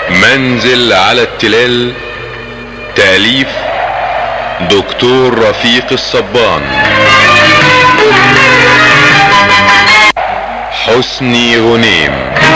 منزل على التلال تأليف دكتور رفيق الصبان حسني غنيم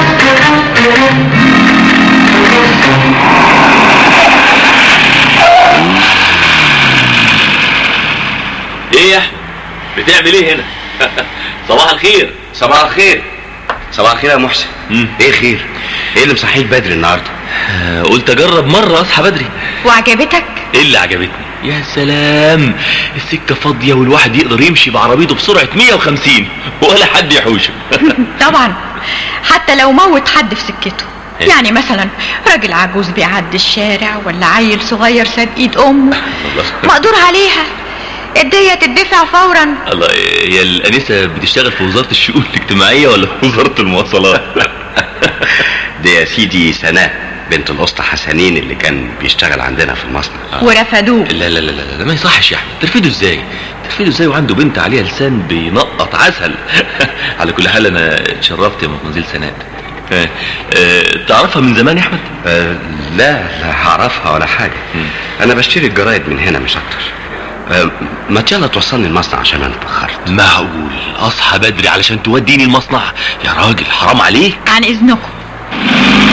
ايه يا احمد بتعمل ايه هنا صباح الخير صباح الخير صباح الخير يا محسن مم. ايه خير ايه اللي مصحيك بدري النهارده آه، قلت اجرب مره اصحى بدري وعجبتك ايه اللي عجبتني يا سلام السكه فاضيه والواحد يقدر يمشي بعربيته بسرعه 150 ولا حد يحوشه طبعا حتى لو موت حد في سكته إيه؟ يعني مثلا راجل عجوز بيعدي الشارع ولا عيل صغير ساب ايد امه الله مقدور عليها الدية تدفع فورا الله هي الانسه بتشتغل في وزاره الشؤون الاجتماعيه ولا في وزاره المواصلات دي يا سيدي سناء بنت الاسطى حسنين اللي كان بيشتغل عندنا في المصنع ورفدوه لا لا لا لا, لا ما يصحش يا احمد ترفيده ازاي ترفيده ازاي وعنده بنت عليها لسان بينقط عسل على كل حال انا اتشرفت يا مدمزيل سناء آه، آه، تعرفها من زمان يا احمد أه لا لا هعرفها ولا حاجه مم. انا بشتري الجرايد من هنا مش اكتر أه ما يلا توصلني المصنع عشان انا اتاخرت معقول اصحى بدري علشان توديني المصنع يا راجل حرام عليك عن اذنكم